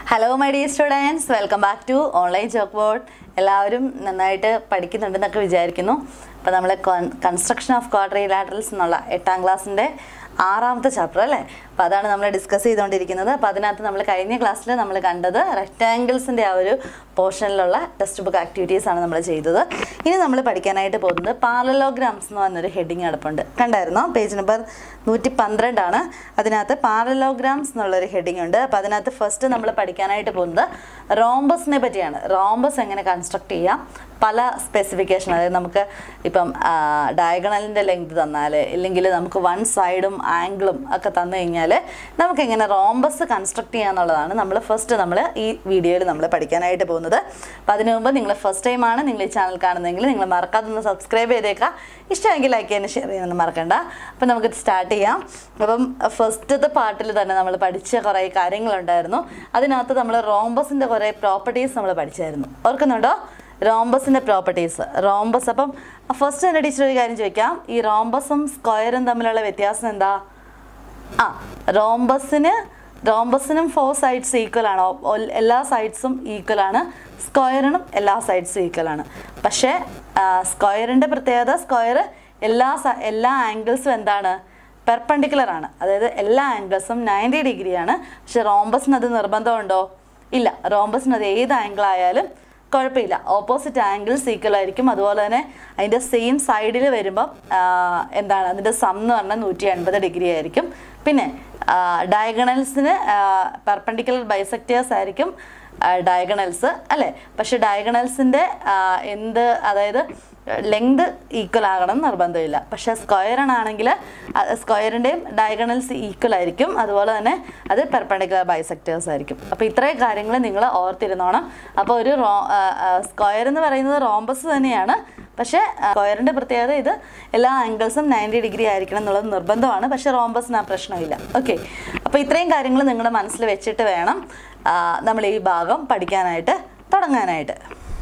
hello my dear students welcome back to online chalk board എല്ലാവരും നന്നായിട്ട് പഠിക്കുന്നുണ്ടെന്നൊക്കെ വിചാരിക്കുന്നു അപ്പോൾ നമ്മൾ കൺസ്ട്രക്ഷൻ ഓഫ് ക്വാഡ്രിലാറ്ററൽസ് എന്നുള്ള എട്ടാം ക്ലാസ്സിൻ്റെ ആറാമത്തെ ചാപ്റ്റർ അല്ലേ അപ്പോൾ അതാണ് നമ്മൾ ഡിസ്കസ് ചെയ്തുകൊണ്ടിരിക്കുന്നത് അപ്പോൾ അതിനകത്ത് നമ്മൾ കഴിഞ്ഞ ക്ലാസ്സിൽ നമ്മൾ കണ്ടത് റെക്റ്റാങ്കിൾസിൻ്റെ ആ ഒരു പോർഷനിലുള്ള ടെക്സ്റ്റ് ബുക്ക് ആക്ടിവിറ്റീസ് ആണ് നമ്മൾ ചെയ്തത് ഇനി നമ്മൾ പഠിക്കാനായിട്ട് പോകുന്നത് പാരലോഗ്രാംസ് എന്ന് പറഞ്ഞൊരു ഹെഡിങ് കിടപ്പുണ്ട് കണ്ടായിരുന്നോ പേജ് നമ്പർ നൂറ്റി പന്ത്രണ്ടാണ് അതിനകത്ത് പാരലോഗ്രാംസ് എന്നുള്ളൊരു ഹെഡിങ് ഉണ്ട് അപ്പോൾ അതിനകത്ത് ഫസ്റ്റ് നമ്മൾ പഠിക്കാനായിട്ട് പോകുന്നത് റോംബസിനെ പറ്റിയാണ് റോംബസ് എങ്ങനെ കൺസ്ട്രക്ട് ചെയ്യാം പല സ്പെസിഫിക്കേഷൻ അതായത് നമുക്ക് ഇപ്പം ഡയഗണലിൻ്റെ ലെങ്ത് തന്നാൽ ഇല്ലെങ്കിൽ നമുക്ക് വൺ സൈഡും ആംഗിളും ഒക്കെ തന്നു കഴിഞ്ഞാൽ നമുക്ക് എങ്ങനെ റോംബസ് കൺസ്ട്രക്ട് ചെയ്യാന്നുള്ളതാണ് നമ്മൾ ഫസ്റ്റ് നമ്മൾ ഈ വീഡിയോയിൽ നമ്മൾ പഠിക്കാനായിട്ട് പോകുന്നത് അപ്പം അതിനു മുമ്പ് നിങ്ങൾ ഫസ്റ്റ് ടൈമാണ് നിങ്ങൾ ഈ ചാനൽ കാണുന്നതെങ്കിൽ നിങ്ങൾ മറക്കാതെ ഒന്ന് സബ്സ്ക്രൈബ് ചെയ്തേക്കാം ഇഷ്ടമെങ്കിൽ ലൈക്ക് ചെയ്യാനും ഷെയർ ചെയ്യാനൊന്നും മറക്കണ്ട അപ്പം നമുക്ക് സ്റ്റാർട്ട് ചെയ്യാം അപ്പം ഫസ്റ്റത്തെ പാർട്ടിൽ തന്നെ നമ്മൾ പഠിച്ച കുറേ കാര്യങ്ങളുണ്ടായിരുന്നു അതിനകത്ത് നമ്മൾ റോംബസിൻ്റെ കുറേ പ്രോപ്പർട്ടീസ് നമ്മൾ പഠിച്ചായിരുന്നു ഓർക്കുന്നുണ്ടോ റോംബസിൻ്റെ പ്രോപ്പർട്ടീസ് റോംബസ് അപ്പം ഫസ്റ്റ് എൻ്റെ ടീച്ചർ ഒരു കാര്യം ചോദിക്കാം ഈ റോംബസും സ്ക്വയറും തമ്മിലുള്ള വ്യത്യാസം എന്താ ആ റോംബസിന് റോംബസിനും ഫോർ സൈഡ്സ് ഈക്വൽ ആണ് ഓ- ഒൽ- എല്ലാ സൈഡ്സും ഈക്വൽ ആണ് സ്ക്വയറിനും എല്ലാ സൈഡ്സും ഈക്വൽ ആണ് പക്ഷേ സ്ക്വയറിൻ്റെ പ്രത്യേകത സ്ക്വയർ എല്ലാ സ- എല്ലാ ആംഗിൾസും എന്താണ് പെർപ്പണ്ടിക്കുലർ ആണ് അതായത് എല്ലാ ആംഗിൾസും നയൻറ്റി ഡിഗ്രിയാണ് പക്ഷെ റോംബസിന് അത് നിർബന്ധമുണ്ടോ ഇല്ല റോംബസിന് അത് ഏത് ആംഗിൾ ആയാലും കുഴപ്പമില്ല ഓപ്പോസിറ്റ് ആംഗിൾസ് ഈക്വൽ ആയിരിക്കും അതുപോലെ തന്നെ അതിൻ്റെ സെയിം സൈഡിൽ വരുമ്പം ആ, എന്താണ് അതിൻ്റെ സം എന്ന് പറഞ്ഞാൽ നൂറ്റി എൺപത് ഡിഗ്രി ആയിരിക്കും പിന്നെ ഡയഗണൽസിന് പെർപ്പണ്ടിക്കുലർ ബൈസെക്റ്റേഴ്സ് ആയിരിക്കും ഡയഗണൽസ് അല്ലേ പക്ഷെ ഡയഗണൽസിൻ്റെ എന്ത് അതായത് ലെങ്ത് ഈക്വൽ ആകണം എന്ന് നിർബന്ധമില്ല പക്ഷെ സ്ക്വയറിനാണെങ്കിൽ സ്ക്വയറിൻ്റെയും ഡയഗണൽസ് ഈക്വൽ ആയിരിക്കും അതുപോലെ തന്നെ അത് പെർപ്പണ്ടിക്കുലർ ബൈസെക്റ്റേഴ്സ് ആയിരിക്കും അപ്പോൾ ഇത്രയും കാര്യങ്ങൾ നിങ്ങൾ ഓർത്തിരുന്നോണം അപ്പോൾ ഒരു റോ സ്ക്വയർ എന്ന് പറയുന്നത് റോംബസ് തന്നെയാണ് പക്ഷേ സ്ക്വയറിൻ്റെ പ്രത്യേകത ഇത് എല്ലാ ആംഗിൾസും നയൻറ്റി ഡിഗ്രി ആയിരിക്കണം എന്നുള്ളത് നിർബന്ധമാണ് പക്ഷേ റോംബസിന് ആ പ്രശ്നമില്ല ഓക്കെ അപ്പോൾ ഇത്രയും കാര്യങ്ങൾ നിങ്ങളുടെ മനസ്സിൽ വെച്ചിട്ട് വേണം ആ, നമ്മൾ ഈ ഭാഗം പഠിക്കാനായിട്ട് തുടങ്ങാനായിട്ട്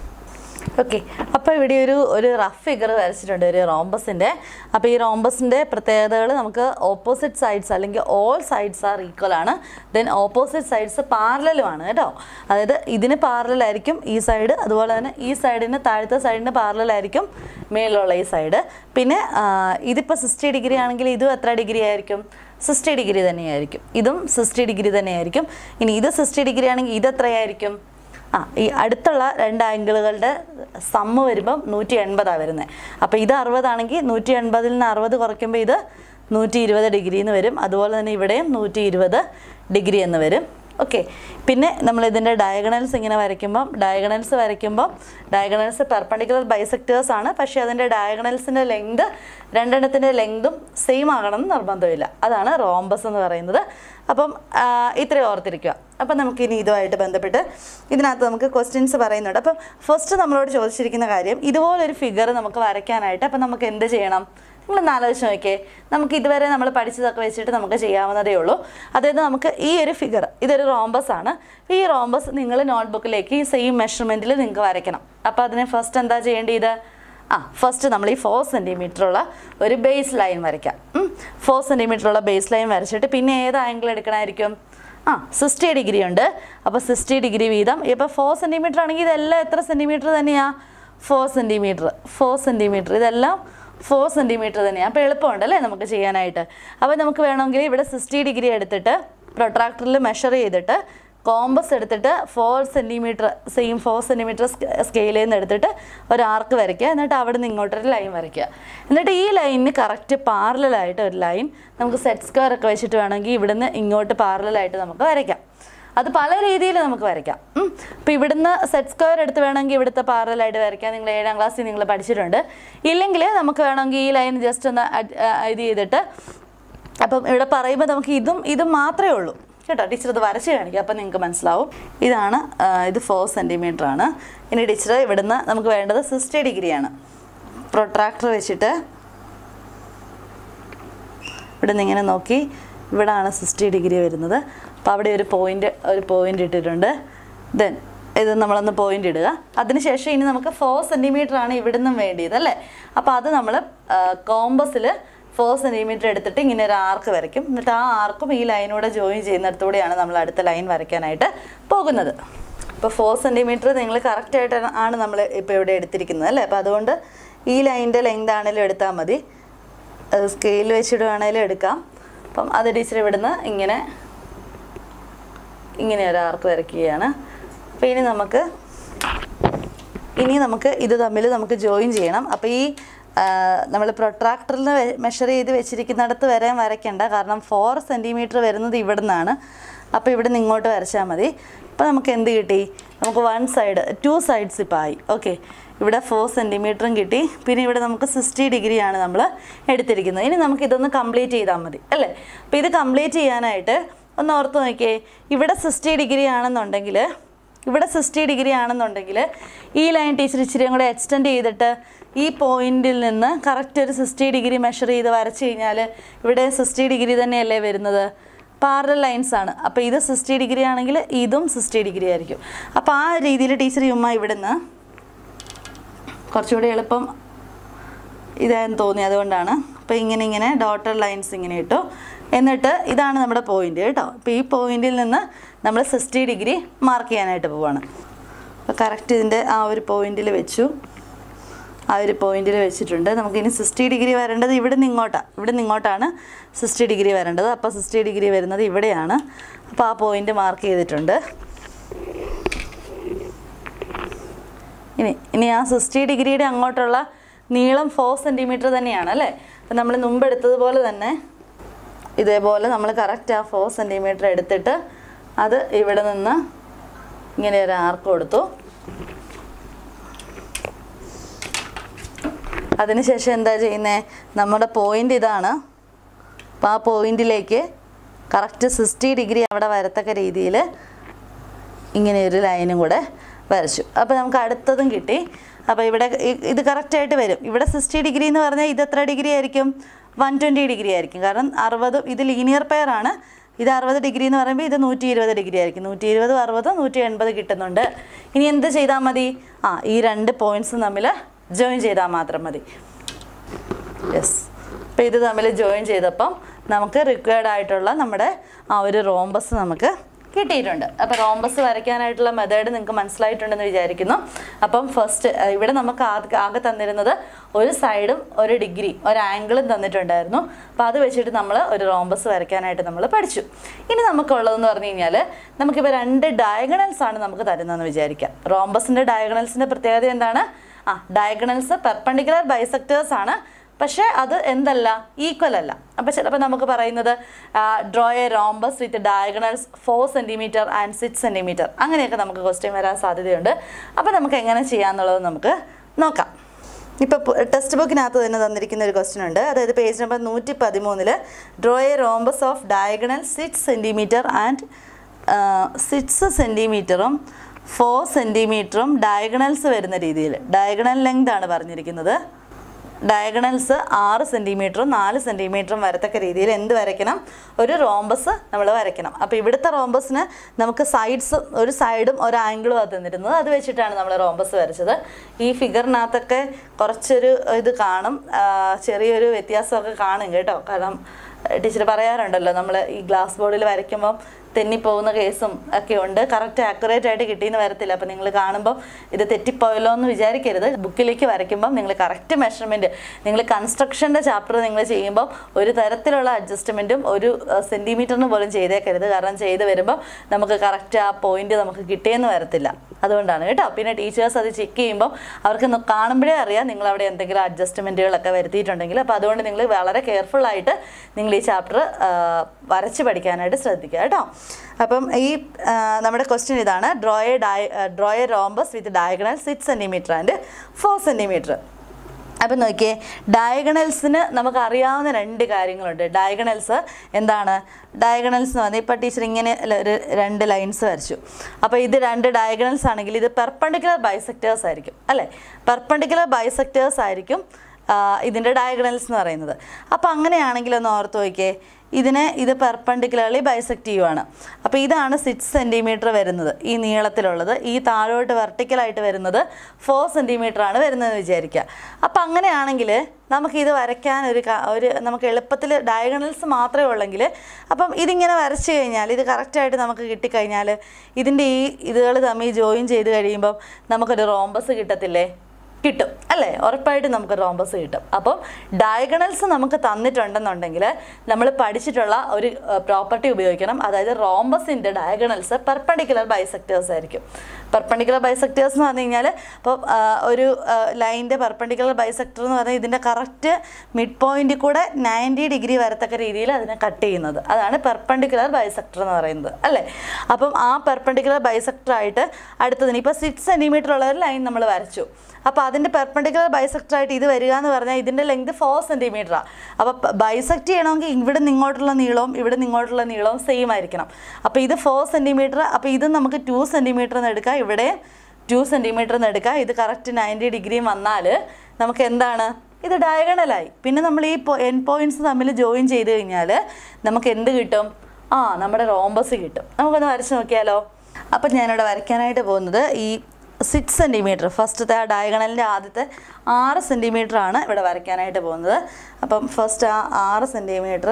ഓക്കെ അപ്പോൾ ഇവിടെ ഒരു ഒരു റഫ് ഫിഗർ വരച്ചിട്ടുണ്ട് ഒരു റോംബസിൻ്റെ അപ്പോൾ ഈ റോംബസിൻ്റെ പ്രത്യേകതകൾ നമുക്ക് ഓപ്പോസിറ്റ് സൈഡ്സ് അല്ലെങ്കിൽ ഓൾ സൈഡ്സ് ആർ ഈക്വൽ ആണ് ദെൻ ഓപ്പോസിറ്റ് സൈഡ്സ് പാരലലുമാണ് കേട്ടോ അതായത് ഇതിന് പാരലായിരിക്കും ഈ സൈഡ് അതുപോലെ തന്നെ ഈ സൈഡിന് താഴത്തെ സൈഡിന് പാരലായിരിക്കും മേളിലുള്ള ഈ സൈഡ് പിന്നെ ആ, ഇതിപ്പോൾ സിക്സ്റ്റി ഡിഗ്രി ആണെങ്കിൽ ഇതും എത്ര ഡിഗ്രി ആയിരിക്കും സിക്സ്റ്റി ഡിഗ്രി തന്നെയായിരിക്കും ഇതും സിക്സ്റ്റി ഡിഗ്രി തന്നെയായിരിക്കും ഇനി ഇത് സിക്സ്റ്റി ഡിഗ്രി ആണെങ്കിൽ ഇത് എത്രയായിരിക്കും ആ ഈ അടുത്തുള്ള രണ്ട് ആംഗിളുകളുടെ സമ്മ് വരുമ്പം നൂറ്റി എൺപതാണ് വരുന്നത് അപ്പോൾ ഇത് അറുപതാണെങ്കിൽ നൂറ്റി എൺപതിൽ നിന്ന് അറുപത് കുറയ്ക്കുമ്പോൾ ഇത് നൂറ്റി ഇരുപത് ഡിഗ്രി എന്ന് വരും അതുപോലെ തന്നെ ഇവിടെയും നൂറ്റി ഇരുപത് ഡിഗ്രി എന്ന് വരും ഓക്കെ പിന്നെ നമ്മൾ ഇതിൻ്റെ ഡയഗണൽസ് ഇങ്ങനെ വരയ്ക്കുമ്പം ഡയഗണൽസ് വരയ്ക്കുമ്പം ഡയഗണൽസ് പെർപ്പണ്ടിക്കുലർ ബൈസെക്ടേഴ്സ് ആണ് പക്ഷേ അതിൻ്റെ ഡയഗണൽസിൻ്റെ ലെങ്ത് രണ്ടെണ്ണത്തിൻ്റെ ലെങ്തും സെയിം ആകണം എന്ന് നിർബന്ധമില്ല അതാണ് റോംബസ് എന്ന് പറയുന്നത് അപ്പം ആ, ഇത്രയും ഓർത്തിരിക്കുക അപ്പം നമുക്കിനി ഇതുമായിട്ട് ബന്ധപ്പെട്ട് ഇതിനകത്ത് നമുക്ക് ക്വസ്റ്റ്യൻസ് പറയുന്നുണ്ട് അപ്പം ഫസ്റ്റ് നമ്മളോട് ചോദിച്ചിരിക്കുന്ന കാര്യം ഇതുപോലൊരു ഫിഗർ നമുക്ക് വരയ്ക്കാനായിട്ട് അപ്പം നമുക്ക് എന്ത് ചെയ്യണം നിങ്ങളൊന്ന് ആലോചിച്ച് നോക്കിയേ നമുക്ക് ഇതുവരെ നമ്മൾ പഠിച്ചതൊക്കെ വെച്ചിട്ട് നമുക്ക് ചെയ്യാവുന്നതേ ഉള്ളൂ അതായത് നമുക്ക് ഈ ഒരു ഫിഗർ ഇതൊരു റോംബസ് ആണ് ഈ റോംബസ് നിങ്ങൾ നോട്ട്ബുക്കിലേക്ക് ഈ സെയിം മെഷർമെൻറ്റിൽ നിങ്ങൾക്ക് വരയ്ക്കണം അപ്പോൾ അതിന് ഫസ്റ്റ് എന്താ ചെയ്യേണ്ടത് ആ ഫസ്റ്റ് നമ്മൾ ഈ ഫോർ സെൻറ്റിമീറ്ററുള്ള ഒരു ബേസ് ലൈൻ വരയ്ക്കാം ഫോർ സെൻറ്റിമീറ്ററുള്ള ബേസ് ലൈൻ വരച്ചിട്ട് പിന്നെ ഏത് ആംഗിൾ എടുക്കണമായിരിക്കും ആ സിക്സ്റ്റി ഡിഗ്രി ഉണ്ട് അപ്പോൾ സിക്സ്റ്റി ഡിഗ്രി വീതം ഇപ്പോൾ ഫോർ സെൻറ്റിമീറ്റർ ആണെങ്കിൽ ഇതെല്ലാം എത്ര സെൻറ്റിമീറ്റർ തന്നെയാണ് ഫോർ സെൻറ്റിമീറ്റർ ഫോർ സെൻറ്റിമീറ്റർ ഇതെല്ലാം ഫോർ സെൻറ്റിമീറ്റർ തന്നെയാണ് അപ്പോൾ എളുപ്പമുണ്ട് അല്ലേ നമുക്ക് ചെയ്യാനായിട്ട് അപ്പോൾ നമുക്ക് വേണമെങ്കിൽ ഇവിടെ സിക്സ്റ്റി ഡിഗ്രി എടുത്തിട്ട് പ്രൊട്രാക്ടറിൽ മെഷർ ചെയ്തിട്ട് കോമ്പസ് എടുത്തിട്ട് four centimetre same four centimetre സ്കെയിലിൽ നിന്ന് എടുത്തിട്ട് ഒരു ആർക്ക് വരയ്ക്കുക എന്നിട്ട് അവിടെ നിന്ന് ഇങ്ങോട്ടൊരു ലൈൻ വരയ്ക്കുക എന്നിട്ട് ഈ ലൈനിന് കറക്റ്റ് പാരലായിട്ട് ഒരു ലൈൻ നമുക്ക് സെറ്റ് സ്ക്വയർ ഒക്കെ വെച്ചിട്ട് വേണമെങ്കിൽ ഇവിടുന്ന് ഇങ്ങോട്ട് പാരലായിട്ട് നമുക്ക് വരയ്ക്കാം അത് പല രീതിയിൽ നമുക്ക് വരയ്ക്കാം അപ്പോൾ ഇവിടുന്ന് സെറ്റ് സ്ക്വയർ എടുത്ത് വേണമെങ്കിൽ ഇവിടുത്തെ പാരലായിട്ട് വരയ്ക്കാം നിങ്ങൾ ഏഴാം ക്ലാസ്സിൽ നിങ്ങൾ പഠിച്ചിട്ടുണ്ട് ഇല്ലെങ്കിൽ നമുക്ക് വേണമെങ്കിൽ ഈ ലൈൻ ജസ്റ്റ് ഒന്ന് അഡ്- ആ, ഇത് ചെയ്തിട്ട് അപ്പം ഇവിടെ പറയുമ്പോൾ നമുക്ക് ഇതും ഇതും മാത്രമേ ഉള്ളൂ കേട്ടോ ടീച്ചർ ഇത് വരച്ച് കാണിക്കുക അപ്പം നിങ്ങൾക്ക് മനസ്സിലാവും ഇതാണ് ആ, ഇത് ഫോർ സെൻറ്റിമീറ്റർ ആണ് ഇനി ടീച്ചർ ഇവിടുന്ന് നമുക്ക് വേണ്ടത് സിക്സ്റ്റി ഡിഗ്രിയാണ് പ്രൊട്രാക്ടർ വെച്ചിട്ട് ഇവിടെ നിന്ന് ഇങ്ങനെ നോക്കി ഇവിടാണ് സിക്സ്റ്റി ഡിഗ്രി വരുന്നത് അപ്പോൾ അവിടെ ഒരു പോയിന്റ് ഒരു പോയിന്റ് ഇട്ടിട്ടുണ്ട് ദെൻ ഇത് നമ്മളൊന്ന് പോയിന്റ് ഇടുക അതിനുശേഷം ഇനി നമുക്ക് ഫോർ സെൻറ്റിമീറ്റർ ആണ് ഇവിടുന്നും വേണ്ടിയത് അല്ലേ അപ്പോൾ അത് നമ്മൾ കോമ്പസിൽ ഫോർ സെൻറ്റിമീറ്റർ എടുത്തിട്ട് ഇങ്ങനെ ഒരു ആർക്ക് വരയ്ക്കും എന്നിട്ട് ആ ആർക്കും ഈ ലൈനൂടെ ജോയിൻ ചെയ്യുന്നിടത്തൂടെയാണ് നമ്മൾ അടുത്ത ലൈൻ വരയ്ക്കാനായിട്ട് പോകുന്നത് ഇപ്പോൾ ഫോർ സെൻറ്റിമീറ്റർ നിങ്ങൾ കറക്റ്റായിട്ട് ആണ് നമ്മൾ ഇപ്പോൾ ഇവിടെ എടുത്തിരിക്കുന്നത് അല്ലേ അപ്പോൾ അതുകൊണ്ട് ഈ ലൈനിൻ്റെ ലെങ്ത് ആണെങ്കിലും എടുത്താൽ മതി സ്കെയിൽ വെച്ചിടുവാണേലും എടുക്കാം അപ്പം അത് ടീച്ചർ ഇവിടുന്ന് ഇങ്ങനെ ഇങ്ങനെ ഒരു ആർക്ക് വരയ്ക്കുകയാണ് അപ്പോൾ ഇനി നമുക്ക് ഇനി നമുക്ക് ഇത് തമ്മിൽ നമുക്ക് ജോയിൻ ചെയ്യണം അപ്പോൾ ഈ നമ്മൾ പ്രൊട്രാക്ടറിൽ മെഷർ ചെയ്ത് വെച്ചിരിക്കുന്നിടത്ത് വരെ വരയ്ക്കണ്ട കാരണം ഫോർ സെൻറ്റിമീറ്റർ വരുന്നത് ഇവിടെ നിന്നാണ് അപ്പോൾ ഇവിടെ നിന്ന് ഇങ്ങോട്ട് വരച്ചാൽ മതി അപ്പോൾ നമുക്ക് എന്ത് കിട്ടി നമുക്ക് വൺ സൈഡ് ടു സൈഡ്സ് ഇപ്പോൾ ആയി ഓക്കെ ഇവിടെ ഫോർ സെൻറ്റിമീറ്ററും കിട്ടി പിന്നെ ഇവിടെ നമുക്ക് സിക്സ്റ്റി ഡിഗ്രിയാണ് നമ്മൾ എടുത്തിരിക്കുന്നത് ഇനി നമുക്ക് ഇതൊന്ന് കംപ്ലീറ്റ് ചെയ്താൽ മതി അല്ലേ അപ്പോൾ ഇത് കംപ്ലീറ്റ് ചെയ്യാനായിട്ട് ഒന്ന് ഓർത്ത് നോക്കിയേ ഇവിടെ സിക്സ്റ്റി ഡിഗ്രി ആണെന്നുണ്ടെങ്കിൽ ഇവിടെ സിക്സ്റ്റി ഡിഗ്രി ആണെന്നുണ്ടെങ്കിൽ ഈ ലൈൻ ടീച്ചർ ഇച്ചിരിയും കൂടെ എക്സ്റ്റെൻഡ് ചെയ്തിട്ട് ഈ പോയിന്റിൽ നിന്ന് കറക്റ്റ് ഒരു സിക്സ്റ്റി ഡിഗ്രി മെഷർ ചെയ്ത് വരച്ച് കഴിഞ്ഞാൽ ഇവിടെ സിക്സ്റ്റി ഡിഗ്രി തന്നെയല്ലേ വരുന്നത് പാരൽ ലൈൻസ് ആണ് അപ്പോൾ ഇത് സിക്സ്റ്റി ഡിഗ്രി ആണെങ്കിൽ ഇതും സിക്സ്റ്റി ഡിഗ്രി ആയിരിക്കും അപ്പോൾ ആ രീതിയിൽ ടീച്ചർ ഉമ്മ ഇവിടുന്ന് കുറച്ചുകൂടി എളുപ്പം ഇതായെന്ന് തോന്നി അതുകൊണ്ടാണ് അപ്പോൾ ഇങ്ങനെ ഇങ്ങനെ ഡോട്ടർ ലൈൻസ് ഇങ്ങനെ ഇട്ടു എന്നിട്ട് ഇതാണ് നമ്മുടെ പോയിന്റ് കേട്ടോ അപ്പോൾ ഈ പോയിന്റിൽ നിന്ന് നമ്മൾ സിക്സ്റ്റി ഡിഗ്രി മാർക്ക് ചെയ്യാനായിട്ട് പോവാണ് അപ്പോൾ കറക്റ്റ് ഇതിൻ്റെ ആ ഒരു പോയിന്റിൽ വെച്ചു ആ ഒരു പോയിന്റിൽ വെച്ചിട്ടുണ്ട് നമുക്കിനി സിക്സ്റ്റി ഡിഗ്രി വരേണ്ടത് ഇവിടെ നിന്ന് ഇങ്ങോട്ടാണ് ഇവിടെ നിന്ന് ഇങ്ങോട്ടാണ് സിക്സ്റ്റി ഡിഗ്രി വരേണ്ടത് അപ്പോൾ സിക്സ്റ്റി ഡിഗ്രി വരുന്നത് ഇവിടെയാണ് അപ്പോൾ ആ പോയിന്റ് മാർക്ക് ചെയ്തിട്ടുണ്ട് ഇനി ഇനി ആ സിക്സ്റ്റി ഡിഗ്രിയുടെ അങ്ങോട്ടുള്ള നീളം ഫോർ സെൻറ്റിമീറ്റർ തന്നെയാണ് അല്ലേ അപ്പം നമ്മൾ മുമ്പ് എടുത്തതുപോലെ തന്നെ ഇതേപോലെ നമ്മൾ കറക്റ്റ് ആ ഫോർ സെൻറ്റിമീറ്റർ എടുത്തിട്ട് അത് ഇവിടെ നിന്ന് ഇങ്ങനെ ഒരു ആർക്ക് കൊടുത്തു അതിനുശേഷം എന്താ ചെയ്യുന്നത് നമ്മുടെ പോയിന്റ് ഇതാണ് അപ്പോൾ ആ പോയിന്റിലേക്ക് കറക്റ്റ് സിക്സ്റ്റി ഡിഗ്രി അവിടെ വരത്തക്ക രീതിയിൽ ഇങ്ങനെ ഒരു ലൈനും കൂടെ വരച്ചു അപ്പോൾ നമുക്ക് അടുത്തതും കിട്ടി അപ്പോൾ ഇവിടെ ഇ- ഇത് കറക്റ്റായിട്ട് വരും ഇവിടെ സിക്സ്റ്റി ഡിഗ്രി എന്ന് പറഞ്ഞാൽ ഇത് എത്ര ഡിഗ്രി ആയിരിക്കും വൺ ട്വൻറ്റി ഡിഗ്രി ആയിരിക്കും കാരണം അറുപത് ഇത് ലീനിയർ പെയർ ആണ് ഇത് അറുപത് ഡിഗ്രി എന്ന് പറയുമ്പോൾ ഇത് നൂറ്റി ഇരുപത് ഡിഗ്രി ആയിരിക്കും നൂറ്റി ഇരുപത് അറുപത് നൂറ്റി എൺപത് കിട്ടുന്നുണ്ട് ഇനി എന്ത് ചെയ്താൽ മതി ആ ഈ രണ്ട് പോയിൻറ്റ്സും തമ്മിൽ ജോയിൻ ചെയ്താൽ മാത്രം മതി യെസ് അപ്പോൾ ഇത് തമ്മിൽ ജോയിൻ ചെയ്തപ്പം നമുക്ക് റിക്വയർഡ് ആയിട്ടുള്ള നമ്മുടെ ആ ഒരു റോംബസ് നമുക്ക് കിട്ടിയിട്ടുണ്ട് അപ്പോൾ റോംബസ് വരയ്ക്കാനായിട്ടുള്ള മെത്തേഡ് നിങ്ങൾക്ക് മനസ്സിലായിട്ടുണ്ടെന്ന് വിചാരിക്കുന്നു അപ്പം ഫസ്റ്റ് ഇവിടെ നമുക്ക് ആദ്യ ആകെ തന്നിരുന്നത് ഒരു സൈഡും ഒരു ഡിഗ്രി ഒരു ആംഗിളും തന്നിട്ടുണ്ടായിരുന്നു അപ്പോൾ അത് വെച്ചിട്ട് നമ്മൾ ഒരു റോംബസ് വരയ്ക്കാനായിട്ട് നമ്മൾ പഠിച്ചു ഇനി നമുക്കുള്ളതെന്ന് പറഞ്ഞു കഴിഞ്ഞാൽ നമുക്കിപ്പോൾ രണ്ട് ഡയഗണൽസ് ആണ് നമുക്ക് തരുന്നതെന്ന് വിചാരിക്കാം റോംബസിൻ്റെ ഡയഗണൽസിൻ്റെ പ്രത്യേകത എന്താണ് ആ ഡയഗണൽസ് പെർപ്പണ്ടിക്കുലർ ബൈസെക്ടേഴ്സ് ആണ് പക്ഷേ അത് എന്തല്ല ഈക്വൽ അല്ല അപ്പോൾ ചിലപ്പോൾ നമുക്ക് പറയുന്നത് draw a rhombus with diagonals four centimetre and six centimetre അങ്ങനെയൊക്കെ നമുക്ക് ക്വസ്റ്റ്യൻ വരാൻ സാധ്യതയുണ്ട് അപ്പോൾ നമുക്ക് എങ്ങനെ ചെയ്യാമെന്നുള്ളത് നമുക്ക് നോക്കാം ഇപ്പോൾ ടെക്സ്റ്റ് ബുക്കിനകത്ത് തന്നെ തന്നിരിക്കുന്ന ഒരു ക്വസ്റ്റ്യൻ ഉണ്ട് അതായത് പേജ് നമ്പർ നൂറ്റി പതിമൂന്നില് draw a rhombus of diagonal six centimetre and six സെൻറ്റിമീറ്ററും ഫോർ സെൻറ്റിമീറ്ററും ഡയഗണൽസ് വരുന്ന രീതിയിൽ ഡയഗണൽ ലെങ്ത് ആണ് പറഞ്ഞിരിക്കുന്നത് ഡയഗണൽസ് ആറ് സെൻറ്റിമീറ്ററും നാല് സെൻറ്റിമീറ്ററും വരത്തക്ക രീതിയിൽ എന്ത് വരയ്ക്കണം ഒരു റോംബസ് നമ്മൾ വരയ്ക്കണം അപ്പോൾ ഇവിടുത്തെ റോംബസിന് നമുക്ക് സൈഡ്സ് ഒരു സൈഡും ഒരു ആംഗിളും അത് തന്നിരുന്നത് അത് വെച്ചിട്ടാണ് നമ്മൾ റോംബസ് വരച്ചത് ഈ ഫിഗറിനകത്തൊക്കെ കുറച്ചൊരു ഇത് കാണും ആ, ചെറിയൊരു വ്യത്യാസമൊക്കെ കാണും കേട്ടോ കാരണം ടീച്ചർ പറയാറുണ്ടല്ലോ നമ്മൾ ഈ ഗ്ലാസ് ബോർഡിൽ വരയ്ക്കുമ്പോൾ തെന്നിപ്പോകുന്ന കേസും ഒക്കെ ഉണ്ട് കറക്റ്റ് ആക്യുറേറ്റ് ആയിട്ട് കിട്ടിയെന്ന് വരത്തില്ല അപ്പോൾ നിങ്ങൾ കാണുമ്പോൾ ഇത് തെറ്റിപ്പോയല്ലോ എന്ന് വിചാരിക്കരുത് ബുക്കിലേക്ക് വരയ്ക്കുമ്പോൾ നിങ്ങൾ കറക്റ്റ് മെഷർമെൻറ്റ് നിങ്ങൾ കൺസ്ട്രക്ഷൻ്റെ ചാപ്റ്റർ നിങ്ങൾ ചെയ്യുമ്പോൾ ഒരു തരത്തിലുള്ള അഡ്ജസ്റ്റ്മെൻറ്റും ഒരു സെൻറ്റിമീറ്ററിന് പോലും ചെയ്തേക്കരുത് കാരണം ചെയ്ത് വരുമ്പോൾ നമുക്ക് കറക്റ്റ് ആ പോയിന്റ് നമുക്ക് കിട്ടിയെന്ന് വരത്തില്ല അതുകൊണ്ടാണ് കേട്ടോ പിന്നെ ടീച്ചേഴ്സ് അത് ചെക്ക് ചെയ്യുമ്പോൾ അവർക്ക് ഒന്ന് കാണുമ്പോഴേ അറിയാം നിങ്ങൾ അവിടെ എന്തെങ്കിലും അഡ്ജസ്റ്റ്മെൻറ്റുകളൊക്കെ വരുത്തിയിട്ടുണ്ടെങ്കിൽ അപ്പോൾ അതുകൊണ്ട് നിങ്ങൾ വളരെ കെയർഫുൾ ആയിട്ട് നിങ്ങൾ ഈ ചാപ്റ്റർ വരച്ച് പഠിക്കാനായിട്ട് ശ്രദ്ധിക്കുക കേട്ടോ അപ്പം ഈ ആ, നമ്മുടെ ക്വസ്റ്റ്യൻ ഇതാണ് ഡ്രോ എ ഡയ draw a rhombus with diagonal six centimetre and four centimetre അപ്പം നോക്കിയേ ഡയഗണൽസിന് നമുക്ക് അറിയാവുന്ന രണ്ട് കാര്യങ്ങളുണ്ട് ഡയഗണൽസ് എന്താണ് ഡയഗണൽസ് എന്ന് പറഞ്ഞാൽ ഇപ്പോൾ ടീച്ചർ ഇങ്ങനെ ല- ഒരു രണ്ട് ലൈൻസ് വരച്ചു അപ്പോൾ ഇത് രണ്ട് ഡയഗണൽസ് ആണെങ്കിൽ ഇത് പെർപ്പണ്ടിക്കുലർ ബൈസെക്ടേഴ്സ് ആയിരിക്കും അല്ലേ പെർപ്പണ്ടിക്കുലർ ബൈസെക്ടേഴ്സ് ആയിരിക്കും ആ, ഇതിൻ്റെ ഡയഗണൽസ് എന്ന് പറയുന്നത് അപ്പോൾ അങ്ങനെയാണെങ്കിൽ ഒന്ന് ഓർത്ത് നോക്കിയേ ഇതിനെ ഇത് പെർപ്പണ്ടിക്കുലർലി ബൈസെക്റ്റ് ചെയ്യുവാണ് അപ്പോൾ ഇതാണ് സിക്സ് സെൻറ്റിമീറ്റർ വരുന്നത് ഈ നീളത്തിലുള്ളത് ഈ താഴോട്ട് വെർട്ടിക്കലായിട്ട് വരുന്നത് ഫോർ സെൻറ്റിമീറ്റർ ആണ് വരുന്നതെന്ന് വിചാരിക്കുക അപ്പം അങ്ങനെയാണെങ്കിൽ നമുക്കിത് വരയ്ക്കാൻ ഒരു ക- ഒരു നമുക്ക് എളുപ്പത്തിൽ ഡയഗണൽസ് മാത്രമേ ഉള്ളെങ്കിൽ അപ്പം ഇതിങ്ങനെ വരച്ച് കഴിഞ്ഞാൽ ഇത് കറക്റ്റായിട്ട് നമുക്ക് കിട്ടിക്കഴിഞ്ഞാൽ ഇതിൻ്റെ ഈ ഇതുകൾ തമ്മിൽ ജോയിൻ ചെയ്ത് കഴിയുമ്പം നമുക്കൊരു റോംബസ് കിട്ടത്തില്ലേ കിട്ടും അല്ലേ ഉറപ്പായിട്ടും നമുക്ക് റോംബസ് കിട്ടും അപ്പം ഡയഗണൽസ് നമുക്ക് തന്നിട്ടുണ്ടെന്നുണ്ടെങ്കിൽ നമ്മൾ പഠിച്ചിട്ടുള്ള ഒരു പ്രോപ്പർട്ടി ഉപയോഗിക്കണം അതായത് റോംബസിൻ്റെ ഡയഗണൽസ് പെർപ്പണ്ടിക്കുലർ ബൈസെക്ടേഴ്സ് ആയിരിക്കും പെർപ്പണ്ടിക്കുലർ ബൈസെക്ടേഴ്സ് എന്ന് പറഞ്ഞു കഴിഞ്ഞാൽ ഇപ്പോൾ ഒരു ലൈൻ്റെ പെർപ്പണ്ടിക്കുലർ ബൈസെക്ടർ എന്ന് പറഞ്ഞാൽ ഇതിൻ്റെ കറക്റ്റ് മിഡ് പോയിന്റിൽ കൂടെ നയൻറ്റി ഡിഗ്രി വരത്തക്ക രീതിയിൽ അതിനെ കട്ട് ചെയ്യുന്നത് അതാണ് പെർപ്പണ്ടിക്കുലർ ബൈസെക്ടർ എന്ന് പറയുന്നത് അല്ലേ അപ്പം ആ പെർപ്പണ്ടിക്കുലർ ബൈസെക്ടർ ആയിട്ട് അടുത്തതിന് ഇപ്പോൾ സിക്സ് സെൻറ്റിമീറ്റർ ഉള്ള ഒരു ലൈൻ നമ്മൾ വരച്ചു അപ്പോൾ അതിൻ്റെ പെർപ്പണ്ടിക്കുലർ ബൈസെക്ടർ ആയിട്ട് ഇത് വരിക എന്ന് പറഞ്ഞാൽ ഇതിൻ്റെ ലെങ്ത് ഫോർ സെൻറ്റിമീറ്ററാണ് അപ്പോൾ ബൈസെക്ട് ചെയ്യണമെങ്കിൽ ഇവിടെ നിന്ന് ഇങ്ങോട്ടുള്ള നീളവും ഇവിടെ നിന്ന് ഇങ്ങോട്ടുള്ള നീളവും സെയിം ആയിരിക്കണം അപ്പോൾ ഇത് ഫോർ സെൻറ്റിമീറ്റർ അപ്പോൾ ഇത് നമുക്ക് ടു സെൻറ്റിമീറ്റർ എന്ന് എടുക്കാം ഇവിടെ ടു സെൻറ്റിമീറ്റർ എന്ന് എടുക്കാം ഇത് കറക്റ്റ് നയൻറ്റി ഡിഗ്രിയും വന്നാൽ നമുക്ക് എന്താണ് ഇത് ഡയഗണലായി പിന്നെ നമ്മൾ ഈ എൻ പോയിന്റ്സ് തമ്മിൽ ജോയിൻ ചെയ്ത് കഴിഞ്ഞാൽ നമുക്ക് എന്ത് കിട്ടും ആ നമ്മുടെ റോംബസ് കിട്ടും നമുക്കൊന്ന് വരച്ച് നോക്കിയാലോ അപ്പം ഞാനിവിടെ വരയ്ക്കാനായിട്ട് പോകുന്നത് ഈ സിക്സ് സെൻറ്റിമീറ്റർ ഫസ്റ്റത്തെ ആ ഡയഗണലിൻ്റെ ആദ്യത്തെ ആറ് സെൻറ്റിമീറ്റർ ആണ് ഇവിടെ വരയ്ക്കാനായിട്ട് പോകുന്നത് അപ്പം ഫസ്റ്റ് ആ ആറ് സെൻറ്റിമീറ്റർ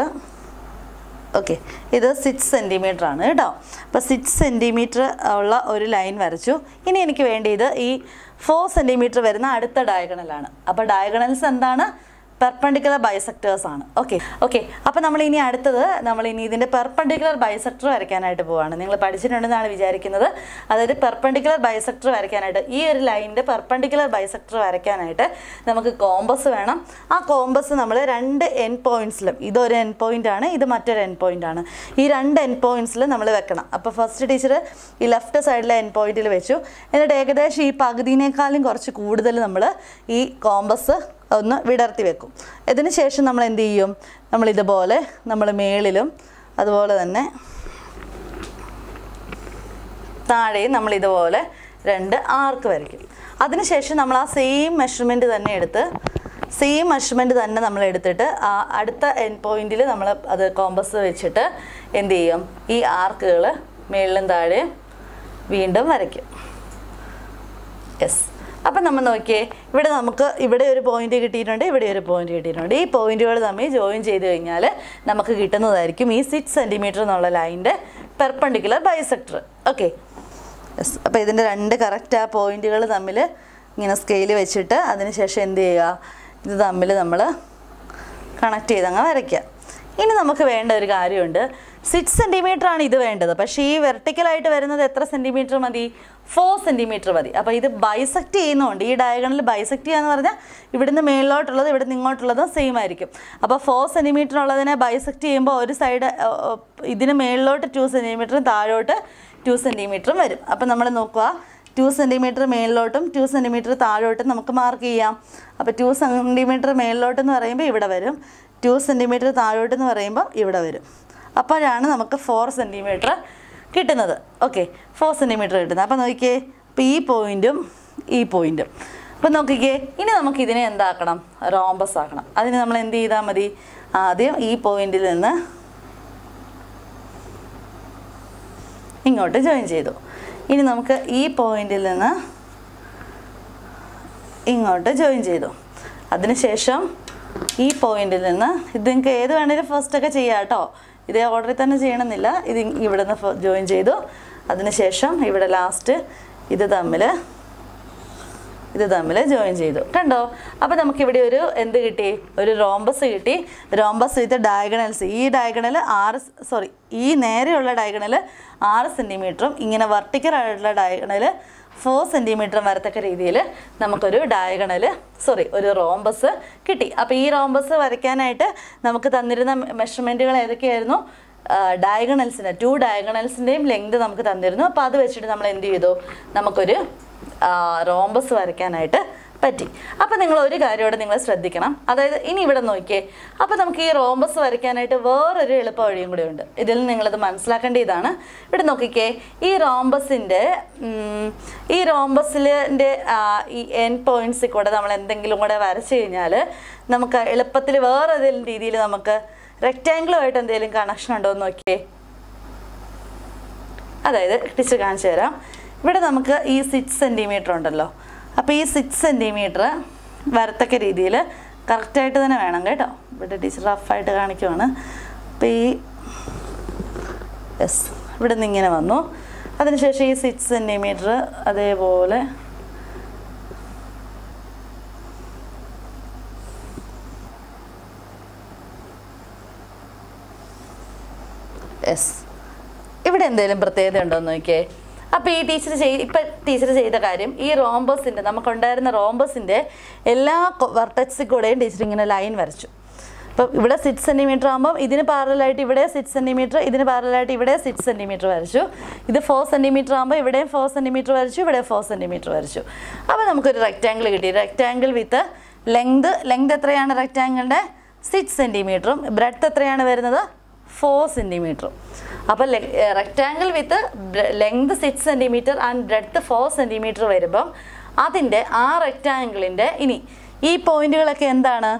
ഓക്കെ ഇത് സിക്സ് സെൻറ്റിമീറ്റർ ആണ് കേട്ടോ അപ്പോൾ സിക്സ് സെൻറ്റിമീറ്റർ ഉള്ള ഒരു ലൈൻ വരച്ചു ഇനി എനിക്ക് വേണ്ടിയത് ഈ ഫോർ സെൻറ്റിമീറ്റർ വരുന്ന അടുത്ത ഡയഗണലാണ് അപ്പോൾ ഡയഗണൽസ് എന്താണ് പെർപ്പണ്ടിക്കുലർ ബൈസെക്ടേഴ്സ് ആണ് ഓക്കെ ഓക്കെ അപ്പോൾ നമ്മൾ ഇനി അടുത്തത് നമ്മൾ ഇനി ഇതിൻ്റെ പെർപ്പണ്ടിക്കുലർ ബൈസെക്ടർ വരയ്ക്കാനായിട്ട് പോവാണ് നിങ്ങൾ പഠിച്ചിട്ടുണ്ടെന്നാണ് വിചാരിക്കുന്നത് അതായത് പെർപ്പണ്ടിക്കുലർ ബൈസെക്ടർ വരയ്ക്കാനായിട്ട് ഈ ഒരു ലൈനിൻ്റെ പെർപ്പണ്ടിക്കുലർ ബൈസെക്ടർ വരയ്ക്കാനായിട്ട് നമുക്ക് കോമ്പസ് വേണം ആ കോമ്പസ് നമ്മൾ രണ്ട് എൻ പോയിന്റ്സിലും ഇതൊരു എൻ പോയിന്റ് ആണ് ഇത് മറ്റൊരു എൻ പോയിന്റ് ആണ് ഈ രണ്ട് എൻ പോയിന്റ്സിൽ നമ്മൾ വെക്കണം അപ്പോൾ ഫസ്റ്റ് ടീച്ചർ ഈ ലെഫ്റ്റ് സൈഡിലെ എൻ പോയിന്റിൽ വെച്ചു എന്നിട്ട് ഏകദേശം ഈ പകുതിനേക്കാളും കുറച്ച് കൂടുതൽ നമ്മൾ ഈ കോമ്പസ് ഒന്ന് വിടർത്തി വെക്കും ഇതിന് ശേഷം നമ്മൾ എന്ത് ചെയ്യും നമ്മൾ ഇതുപോലെ നമ്മൾ മേളിലും അതുപോലെ തന്നെ താഴെയും നമ്മൾ ഇതുപോലെ രണ്ട് ആർക്ക് വരയ്ക്കും അതിനുശേഷം നമ്മൾ ആ സെയിം മെഷർമെൻറ്റ് തന്നെ എടുത്ത് സെയിം മെഷർമെൻറ്റ് തന്നെ നമ്മൾ എടുത്തിട്ട് ആ അടുത്ത എൻ പോയിന്റിൽ നമ്മൾ അത് കോമ്പസ് വെച്ചിട്ട് എന്ത് ചെയ്യും ഈ ആർക്കുകൾ മേളിലും താഴെയും വീണ്ടും വരയ്ക്കും യെസ് അപ്പം നമ്മൾ നോക്കിയേ ഇവിടെ നമുക്ക് ഇവിടെ ഒരു പോയിന്റ് കിട്ടിയിട്ടുണ്ട് ഇവിടെ ഒരു പോയിന്റ് കിട്ടിയിട്ടുണ്ട് ഈ പോയിന്റുകൾ തമ്മിൽ ജോയിൻ ചെയ്ത് കഴിഞ്ഞാൽ നമുക്ക് കിട്ടുന്നതായിരിക്കും ഈ സിക്സ് സെൻറ്റിമീറ്റർ എന്നുള്ള ലൈൻ്റെ പെർപ്പണ്ടിക്കുലർ ബൈസെക്ടർ ഓക്കെ യെസ് അപ്പോൾ ഇതിൻ്റെ രണ്ട് കറക്റ്റ് ആ പോയിന്റുകൾ തമ്മിൽ ഇങ്ങനെ സ്കെയിൽ വെച്ചിട്ട് അതിനുശേഷം എന്ത് ചെയ്യുക ഇത് തമ്മിൽ നമ്മൾ കണക്ട് ചെയ്ത് അങ്ങ് വരയ്ക്കുക ഇനി നമുക്ക് വേണ്ട ഒരു കാര്യമുണ്ട് സിക്സ് സെൻറ്റിമീറ്റർ ആണ് ഇത് വേണ്ടത് പക്ഷേ ഈ വെർട്ടിക്കലായിട്ട് വരുന്നത് എത്ര സെൻറ്റിമീറ്റർ മതി ഫോർ സെൻറ്റിമീറ്റർ മതി അപ്പോൾ ഇത് ബൈസെക്റ്റ് ചെയ്യുന്നുണ്ട് ഈ ഡയഗണലിൽ ബൈസെക്റ്റ് ചെയ്യുക എന്ന് പറഞ്ഞാൽ ഇവിടുന്ന് മേളിലോട്ടുള്ളത് ഇവിടുന്ന് ഇങ്ങോട്ടുള്ളതും സെയിം ആയിരിക്കും അപ്പോൾ ഫോർ സെൻറ്റിമീറ്റർ ഉള്ളതിനെ ബൈസെക്റ്റ് ചെയ്യുമ്പോൾ ഒരു സൈഡ് ഇതിന് മേളിലോട്ട് ടു സെൻറ്റിമീറ്ററും താഴോട്ട് ടു സെൻറ്റിമീറ്ററും വരും അപ്പോൾ നമ്മൾ നോക്കുക ടു സെൻറ്റിമീറ്റർ മേളിലോട്ടും ടു സെൻറ്റിമീറ്റർ താഴോട്ടും നമുക്ക് മാർക്ക് ചെയ്യാം അപ്പോൾ ടു സെൻറ്റിമീറ്റർ മേളിലോട്ടെന്ന് പറയുമ്പോൾ ഇവിടെ വരും ടു സെൻറ്റിമീറ്റർ താഴോട്ടെന്ന് പറയുമ്പോൾ ഇവിടെ വരും അപ്പോഴാണ് നമുക്ക് ഫോർ സെൻറ്റിമീറ്റർ കിട്ടുന്നത് ഓക്കെ ഫോർ സെൻറ്റിമീറ്റർ കിട്ടുന്നത് അപ്പോൾ നോക്കിയേ അപ്പോൾ ഈ പോയിൻറ്റും ഈ പോയിൻറ്റും അപ്പോൾ നോക്കിക്കേ ഇനി നമുക്ക് ഇതിനെ എന്താക്കണം റോംബസ് ആക്കണം അതിന് നമ്മൾ എന്ത് ചെയ്താൽ മതി ആദ്യം ഈ പോയിന്റിൽ നിന്ന് ഇങ്ങോട്ട് ജോയിൻ ചെയ്തു ഇനി നമുക്ക് ഈ പോയിന്റിൽ നിന്ന് ഇങ്ങോട്ട് ജോയിൻ ചെയ്തു അതിനുശേഷം ഈ പോയിന്റിൽ നിന്ന് ഇത് നിങ്ങൾക്ക് ഏത് വേണേലും ഫസ്റ്റ് ഒക്കെ ചെയ്യാം കേട്ടോ ഇതേ ഓർഡറിൽ തന്നെ ചെയ്യണമെന്നില്ല ഇത് ഇവിടെ നിന്ന് ജോയിൻ ചെയ്തു അതിനുശേഷം ഇവിടെ ലാസ്റ്റ് ഇത് തമ്മിൽ ഇത് തമ്മിൽ ജോയിൻ ചെയ്തു കണ്ടോ അപ്പോൾ നമുക്കിവിടെ ഒരു എന്ത് കിട്ടി ഒരു റോംബസ് കിട്ടി റോംബസ് വിത്ത് ഡയഗണൽസ് ഈ ഡയഗണൽ ആറ് സോറി ഈ നേരെയുള്ള ഡയഗണൽ ആറ് സെൻറ്റിമീറ്ററും ഇങ്ങനെ വർട്ടിക്കൽ ആയിട്ടുള്ള ഡയഗണൽ ഫോർ സെൻറ്റിമീറ്ററും വരത്തക്ക രീതിയിൽ നമുക്കൊരു ഡയഗണൽ സോറി ഒരു റോംബസ് കിട്ടി അപ്പോൾ ഈ റോംബസ് വരയ്ക്കാനായിട്ട് നമുക്ക് തന്നിരുന്ന മെഷർമെൻറ്റുകൾ ഏതൊക്കെയായിരുന്നു ഡയഗണൽസിന് ടു ഡയഗണൽസിൻ്റെയും ലെങ്ത് നമുക്ക് തന്നിരുന്നു അപ്പോൾ അത് വെച്ചിട്ട് നമ്മൾ എന്ത് ചെയ്തു നമുക്കൊരു റോംബസ് വരയ്ക്കാനായിട്ട് പറ്റി അപ്പോൾ നിങ്ങൾ ഒരു കാര്യം ഇവിടെ നിങ്ങൾ ശ്രദ്ധിക്കണം അതായത് ഇനി ഇവിടെ നോക്കിയേ അപ്പോൾ നമുക്ക് ഈ റോംബസ് വരയ്ക്കാനായിട്ട് വേറൊരു എളുപ്പ വഴിയും കൂടി ഉണ്ട് ഇതിൽ നിങ്ങളത് മനസ്സിലാക്കേണ്ട ഇതാണ് ഇവിടെ നോക്കിക്കേ ഈ റോംബസിൻ്റെ ഈ റോംബസിൻ്റെ ഈ എൻ പോയിന്റ്സിൽ കൂടെ നമ്മൾ എന്തെങ്കിലും കൂടെ വരച്ചു കഴിഞ്ഞാൽ നമുക്ക് എളുപ്പത്തിൽ വേറെ ഏതെങ്കിലും രീതിയിൽ നമുക്ക് റെക്റ്റാങ്കിളുമായിട്ട് എന്തെങ്കിലും കണക്ഷൻ ഉണ്ടോ എന്ന് നോക്കിയേ അതായത് ടീച്ചർ കാണിച്ചു തരാം ഇവിടെ നമുക്ക് ഈ സിക്സ് സെൻറ്റിമീറ്റർ ഉണ്ടല്ലോ അപ്പോൾ ഈ സിക്സ് സെൻറ്റിമീറ്റർ വരത്തക്ക രീതിയിൽ കറക്റ്റായിട്ട് തന്നെ വേണം കേട്ടോ ഇവിടെ ടീച്ചർ റഫായിട്ട് കാണിക്കുവാണ് അപ്പോൾ ഈ യെസ് ഇവിടെ നിന്ന് ഇങ്ങനെ വന്നു അതിനുശേഷം ഈ സിക്സ് സെൻറ്റിമീറ്റർ അതേപോലെ യെസ് ഇവിടെ എന്തെങ്കിലും പ്രത്യേകത ഉണ്ടോ എന്ന് നോക്കിയേ അപ്പോൾ ഈ ടീച്ചർ ചെയ് ഇപ്പം ടീച്ചർ ചെയ്ത കാര്യം ഈ റോംബസിൻ്റെ നമുക്കുണ്ടായിരുന്ന റോംബസിൻ്റെ എല്ലാ വെർട്ടക്സിൽ കൂടെയും ടീച്ചർ ഇങ്ങനെ ലൈൻ വരച്ചു അപ്പം ഇവിടെ സിക്സ് സെൻറ്റിമീറ്റർ ആകുമ്പം ഇതിന് പാരലായിട്ട് ഇവിടെ സിക്സ് സെൻറ്റിമീറ്റർ ഇതിന് പാരലായിട്ട് ഇവിടെ സിക്സ് സെൻറ്റിമീറ്റർ വരച്ചു ഇത് ഫോർ സെൻറ്റിമീറ്റർ ആകുമ്പോൾ ഇവിടെയും ഫോർ സെൻറ്റിമീറ്റർ വരച്ചു ഇവിടെ ഫോർ സെൻറ്റിമീറ്റർ വരച്ചു അപ്പോൾ നമുക്കൊരു റെക്റ്റാങ്കിൾ കിട്ടി റെക്റ്റാങ്കിൾ വിത്ത് ലെങ്ത് ലെങ്ത് എത്രയാണ് റെക്റ്റാങ്കിളിൻ്റെ സിക്സ് സെൻറ്റിമീറ്ററും ബ്രെഡ്ത്ത് എത്രയാണ് വരുന്നത് ഫോർ സെൻറ്റിമീറ്ററും അപ്പോൾ rectangle with length six centimetre and breadth four centimetre വരുമ്പം അതിൻ്റെ ആ റെക്റ്റാങ്കിളിൻ്റെ ഇനി ഈ പോയിന്റുകളൊക്കെ എന്താണ്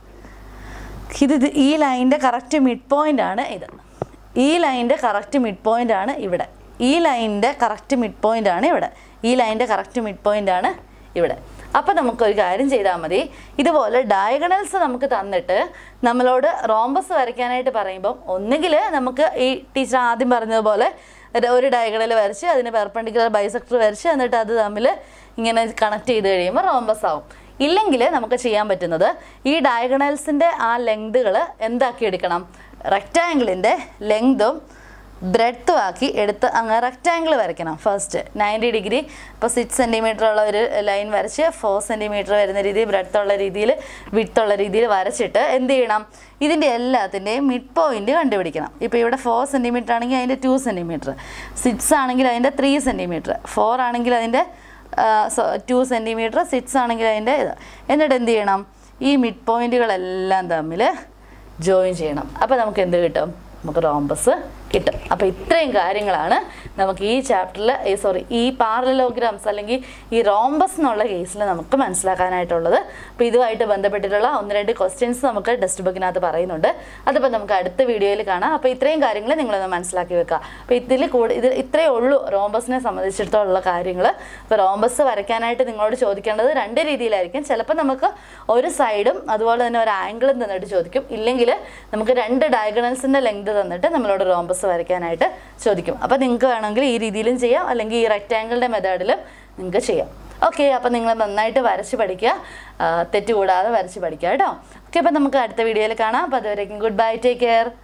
ഇത് ഇത് ഈ ലൈനിൻ്റെ കറക്റ്റ് മിഡ് പോയിൻ്റ് ആണ് ഇത് ഈ ലൈനിൻ്റെ കറക്റ്റ് മിഡ് പോയിൻ്റ് ആണ് ഇവിടെ ഈ ലൈനിൻ്റെ കറക്റ്റ് മിഡ് പോയിൻ്റ് ആണ് ഇവിടെ ഈ ലൈനിൻ്റെ കറക്റ്റ് മിഡ് പോയിൻ്റ് ആണ് ഇവിടെ അപ്പോൾ നമുക്കൊരു കാര്യം ചെയ്താൽ മതി ഇതുപോലെ ഡയഗണൽസ് നമുക്ക് തന്നിട്ട് നമ്മളോട് റോംബസ് വരയ്ക്കാനായിട്ട് പറയുമ്പം ഒന്നുകിൽ നമുക്ക് ഈ ടീച്ചർ ആദ്യം പറഞ്ഞതുപോലെ ഒരു- ഒരു ഡയഗണൽ വരച്ച് അതിന് പെർപ്പൻഡിക്കുലർ ബൈസെക്ടർ വരച്ച് എന്നിട്ട് അത് തമ്മിൽ ഇങ്ങനെ കണക്ട് ചെയ്ത് കഴിയുമ്പോൾ റോംബസ് ആവും ഇല്ലെങ്കിൽ നമുക്ക് ചെയ്യാൻ പറ്റുന്നത് ഈ ഡയഗണൽസിൻ്റെ ആ ലെങ്തുകൾ എന്താക്കി എടുക്കണം റെക്റ്റാങ്കിളിൻ്റെ ലെങ്തും ബ്രെഡ്ത്തും ആക്കി എടുത്ത് അങ്ങ് റെക്റ്റാങ്കിൾ വരയ്ക്കണം ഫസ്റ്റ് നയൻറ്റി ഡിഗ്രി ഇപ്പോൾ സിക്സ് സെൻറ്റിമീറ്റർ ഉള്ള ഒരു ലൈൻ വരച്ച് ഫോർ സെൻറ്റിമീറ്റർ വരുന്ന രീതിയിൽ ബ്രെഡ്ത്ത് ഉള്ള രീതിയിൽ വിട്ടുള്ള രീതിയിൽ വരച്ചിട്ട് എന്ത് ചെയ്യണം ഇതിൻ്റെ എല്ലാത്തിൻ്റെയും മിഡ് പോയിന്റ് കണ്ടുപിടിക്കണം ഇപ്പോൾ ഇവിടെ ഫോർ സെൻറ്റിമീറ്റർ ആണെങ്കിൽ അതിൻ്റെ ടു സെൻറ്റിമീറ്റർ സിക്സ് ആണെങ്കിൽ അതിൻ്റെ ത്രീ സെൻറ്റിമീറ്റർ ഫോർ ആണെങ്കിൽ അതിൻ്റെ ടു സെൻറ്റിമീറ്റർ സിക്സ് ആണെങ്കിൽ അതിൻ്റെ ഇത് എന്നിട്ട് എന്ത് ചെയ്യണം ഈ മിഡ് പോയിന്റുകളെല്ലാം തമ്മിൽ ജോയിൻ ചെയ്യണം അപ്പോൾ നമുക്ക് എന്ത് കിട്ടും നമുക്ക് റോംബസ് കിട്ടും അപ്പോൾ ഇത്രയും കാര്യങ്ങളാണ് നമുക്ക് ഈ ചാപ്റ്ററിൽ ഈ സോറി ഈ പാരലോഗ്രാംസ് അല്ലെങ്കിൽ ഈ റോംബസ് എന്നുള്ള കേസിൽ നമുക്ക് മനസ്സിലാക്കാനായിട്ടുള്ളത് അപ്പോൾ ഇതുമായിട്ട് ബന്ധപ്പെട്ടിട്ടുള്ള ഒന്ന് രണ്ട് ക്വസ്റ്റ്യൻസ് നമുക്ക് ടെക്സ്റ്റ് ബുക്കിനകത്ത് പറയുന്നുണ്ട് അതിപ്പോൾ നമുക്ക് അടുത്ത വീഡിയോയിൽ കാണാം അപ്പോൾ ഇത്രയും കാര്യങ്ങൾ നിങ്ങളൊന്ന് മനസ്സിലാക്കി വെക്കുക അപ്പോൾ ഇതിൽ കൂടെ ഇത് ഇത്രയേ ഉള്ളൂ റോംബസിനെ സംബന്ധിച്ചിടത്തോളം കാര്യങ്ങൾ അപ്പോൾ റോംബസ് വരയ്ക്കാനായിട്ട് നിങ്ങളോട് ചോദിക്കേണ്ടത് രണ്ട് രീതിയിലായിരിക്കും ചിലപ്പോൾ നമുക്ക് ഒരു സൈഡും അതുപോലെ തന്നെ ഒരു ആംഗിളും തന്നിട്ട് ചോദിക്കും ഇല്ലെങ്കിൽ നമുക്ക് രണ്ട് ഡയഗണൽസിൻ്റെ ലെങ്ത് തന്നിട്ട് നമ്മളോട് റോംബസ് വരയ്ക്കാനായിട്ട് ചോദിക്കും അപ്പോൾ നിങ്ങൾക്ക് വേണമെങ്കിൽ ഈ രീതിയിലും ചെയ്യാം അല്ലെങ്കിൽ ഈ റെക്റ്റാങ്കിളിൻ്റെ മെത്തേഡിലും നിങ്ങൾക്ക് ചെയ്യാം ഓക്കെ അപ്പോൾ നിങ്ങൾ നന്നായിട്ട് വരച്ച് പഠിക്കുക ആ, തെറ്റുകൂടാതെ വരച്ച് പഠിക്കുക കേട്ടോ ഓക്കെ അപ്പോൾ നമുക്ക് അടുത്ത വീഡിയോയിൽ കാണാം അപ്പോൾ അതുവരേക്കും ഗുഡ് ബൈ ടേക്ക് കെയർ